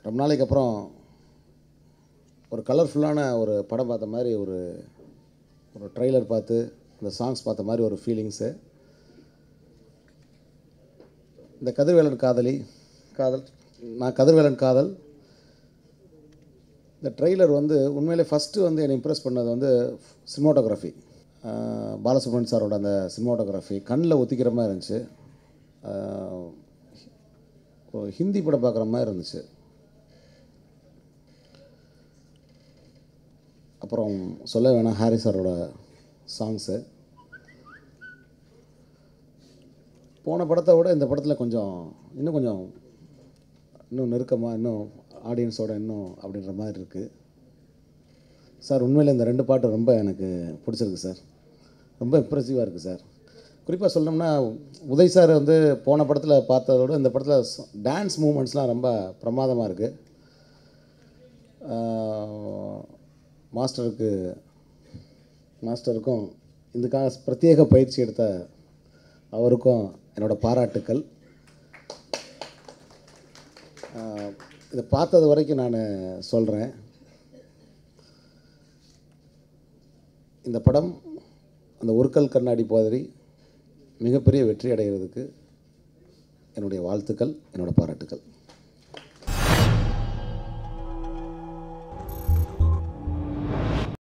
ரொம்ப நாளைக்கு அப்புறம் ஒரு கலர்ஃபுல்லான ஒரு படம் பார்த்த மாதிரி ஒரு ஒரு ட்ரெய்லர் பார்த்து இந்த சாங்ஸ் பார்த்த மாதிரி ஒரு ஃபீலிங்ஸு இந்த கதிர்வேலன் காதலி காதல் நான் கதிர்வேலன் காதல் இந்த ட்ரெய்லர் வந்து உண்மையிலே ஃபஸ்ட்டு வந்து என்னை இம்ப்ரெஸ் பண்ணது வந்து சினிமாட்டோகிராஃபி பாலசுப்ரமணியன் சாரோட அந்த சினிமாட்டோகிராஃபி கண்ணில் ஒத்திக்கிற மாதிரி இருந்துச்சு ஆஹ், ஒரு ஹிந்தி படம் பார்க்குற மாதிரி இருந்துச்சு அப்புறம் சொல்ல வேணாம் ஹாரி சாரோட சாங்ஸு போன படத்தை விட இந்த படத்தில் கொஞ்சம் இன்னும் கொஞ்சம் இன்னும் நெருக்கமாக இன்னும் ஆடியன்ஸோட இன்னும் அப்படின்ற மாதிரி இருக்குது சார் உண்மையில் இந்த ரெண்டு பாட்டு ரொம்ப எனக்கு பிடிச்சிருக்கு சார் ரொம்ப இம்ப்ரெசிவாக இருக்குது சார் குறிப்பாக சொல்லணும்னா உதய் சார் வந்து போன படத்தில் பார்த்ததை விட இந்த படத்தில் டான்ஸ் மூமெண்ட்ஸ்லாம் ரொம்ப பிரமாதமாக இருக்குது மாஸ்டருக்கு மாஸ்டருக்கும் இதுக்காக பிரத்யேக பயிற்சி எடுத்த அவருக்கும் என்னோடய பாராட்டுக்கள் ஆஹ் இதை பார்த்தது வரைக்கும் நான் சொல்கிறேன் இந்த படம் அந்த ஒருக்கல் கண்ணாடி மாதிரி மிகப்பெரிய வெற்றி அடைகிறதுக்கு என்னுடைய வாழ்த்துக்கள் என்னோட பாராட்டுக்கள்